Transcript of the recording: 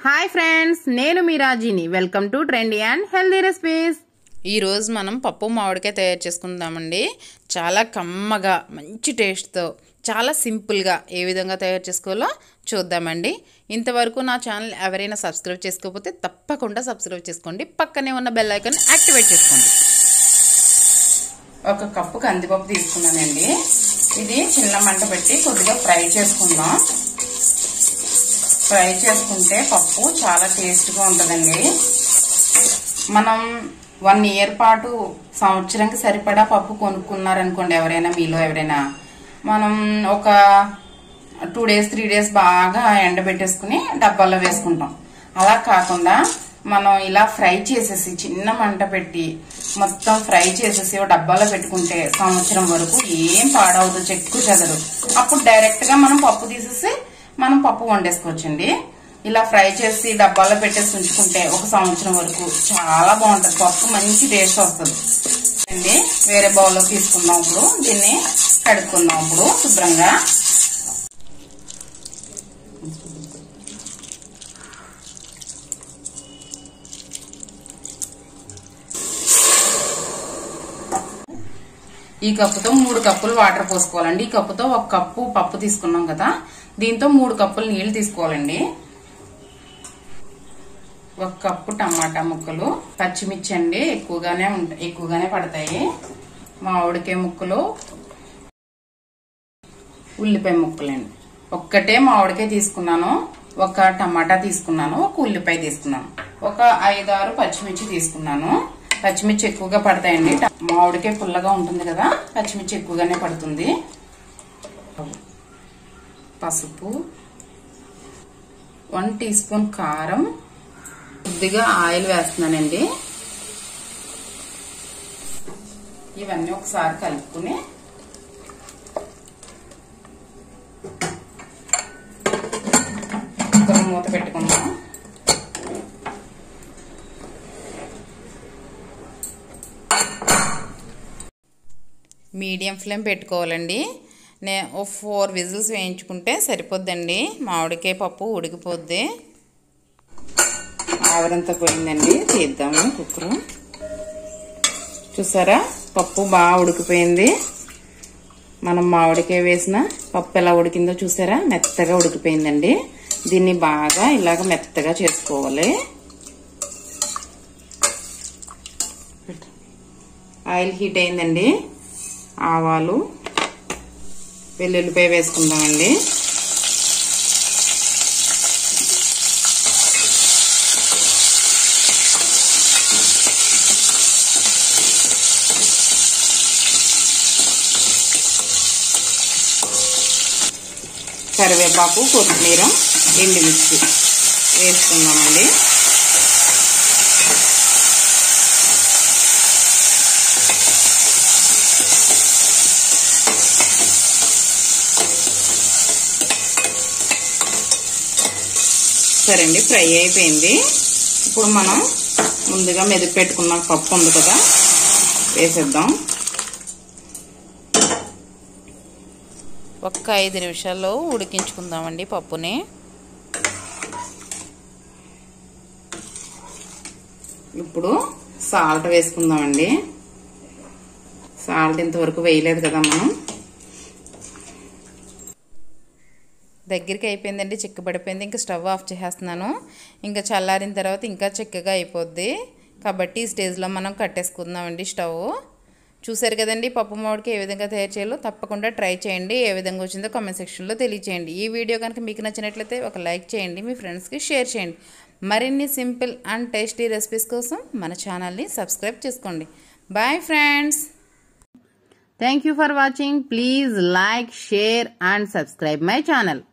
hi friends నేను మీ రాజీని welcome to trendy and healthy recipes ఈరోజు మనం పప్పు మామిడికాయ తయారు చేసుకుందామండి చాలా కమ్మగా మంచి టేస్ట్తో చాలా సింపుల్గా ఏ విధంగా తయారు చేసుకోవాలో చూద్దామండి ఇంతవరకు నా ఛానల్ ఎవరైనా సబ్స్క్రైబ్ చేసుకోకపోతే తప్పకుండా సబ్స్క్రైబ్ చేసుకోండి పక్కనే ఉన్న బెల్ ఐకాన్ యాక్టివేట్ చేసుకోండి ఒక కప్పు కందిపప్పు తీసుకున్నానండి ఇది చిన్న మంట పెట్టి కొద్దిగా ఫ్రై చేసుకుందాం ఫ్రై చేసుకుంటే పప్పు చాలా టేస్ట్గా ఉంటుందండి మనం వన్ ఇయర్ పాటు సంవత్సరంకి సరిపడా పప్పు కొనుక్కున్నారనుకోండి ఎవరైనా మీలో ఎవరైనా మనం ఒక టూ డేస్ త్రీ డేస్ బాగా ఎండబెట్టేసుకుని డబ్బాల్లో వేసుకుంటాం అలా కాకుండా మనం ఇలా ఫ్రై చేసేసి చిన్న మంట పెట్టి మొత్తం ఫ్రై చేసేసి ఓ డబ్బాలో పెట్టుకుంటే సంవత్సరం వరకు ఏం పాడవదు చెక్కు చెదరు అప్పుడు డైరెక్ట్ గా మనం పప్పు తీసేసి మనం పప్పు వండేసుకోవచ్చండి ఇలా ఫ్రై చేసి డబ్బాలో పెట్టేసి ఉంచుకుంటే ఒక సంవత్సరం వరకు చాలా బాగుంటుంది పప్పు మంచి టేస్ట్ వస్తుంది అండి వేరే బౌల్లో తీసుకుందాం ఇప్పుడు దీన్ని కడుక్కుందాం ఇప్పుడు శుభ్రంగా ఈ కప్పుతో మూడు కప్పులు వాటర్ పోసుకోవాలండి ఈ కప్పుతో ఒక కప్పు పప్పు తీసుకున్నాం కదా దీంతో మూడు కప్పులు నీళ్లు తీసుకోవాలండి ఒక కప్పు టమాటా ముక్కలు పచ్చిమిర్చి అండి ఎక్కువగానే ఉంటాయి ఎక్కువగానే పడతాయి మామిడికాయ ముక్కలు ఉల్లిపాయ ముక్కలండి ఒక్కటే మామిడికాయ తీసుకున్నాను ఒక టమాటా తీసుకున్నాను ఒక ఉల్లిపాయ తీసుకున్నాను ఒక ఐదారు పచ్చిమిర్చి తీసుకున్నాను పచ్చిమిర్చి ఎక్కువగా పడతాయండి మామిడికాయ పుల్లగా ఉంటుంది కదా పచ్చిమిర్చి ఎక్కువగానే పడుతుంది పసుపు వన్ టీ స్పూన్ కారం కొద్దిగా ఆయిల్ వేస్తున్నానండి ఇవన్నీ ఒకసారి కలుపుకుని కుక్కర్ మూత పెట్టుకుందాం మీడియం ఫ్లేమ్ పెట్టుకోవాలండి నే ఓ ఫోర్ విజిల్స్ వేయించుకుంటే సరిపోద్దండి మామిడికాయ పప్పు ఉడికిపోద్ది ఆవిరంతా పోయిందండి తీద్దాము కుక్కరు చూసారా పప్పు బాగా ఉడికిపోయింది మనం మామిడికాయ వేసిన పప్పు ఎలా ఉడికిందో చూసారా మెత్తగా ఉడికిపోయిందండి దీన్ని బాగా ఇలాగ మెత్తగా చేసుకోవాలి ఆయిల్ హీట్ అయిందండి ఆవాలు వెల్లుల్లిపాయ వేసుకుందామండి కరివేపాకు కొత్తిమీర ఎండుమిర్చి వేసుకుందామండి సరే అండి ఫ్రై అయిపోయింది ఇప్పుడు మనం ముందుగా మెదిపి పెట్టుకున్న పప్పు ఉంది కదా వేసేద్దాం ఒక్క ఐదు నిమిషాల్లో ఉడికించుకుందామండి పప్పుని ఇప్పుడు సాల్ట్ వేసుకుందామండి సాల్ట్ ఇంతవరకు వేయలేదు కదా మనం దగ్గరికి అయిపోయిందండి చిక్కబడిపోయింది ఇంకా స్టవ్ ఆఫ్ చేసేస్తున్నాను ఇంకా చల్లారిన తర్వాత ఇంకా చిక్కగా అయిపోద్ది కాబట్టి ఈ స్టేజ్లో మనం కట్టేసుకుందామండి స్టవ్ చూసారు కదండి పప్పు మామిడికి ఏ విధంగా తయారు చేయాలో తప్పకుండా ట్రై చేయండి ఏ విధంగా వచ్చిందో కామెంట్ సెక్షన్లో తెలియచేయండి ఈ వీడియో కనుక మీకు నచ్చినట్లయితే ఒక లైక్ చేయండి మీ ఫ్రెండ్స్కి షేర్ చేయండి మరిన్ని సింపుల్ అండ్ టేస్టీ రెసిపీస్ కోసం మన ఛానల్ని సబ్స్క్రైబ్ చేసుకోండి bye friends thank you for watching please like share and subscribe my channel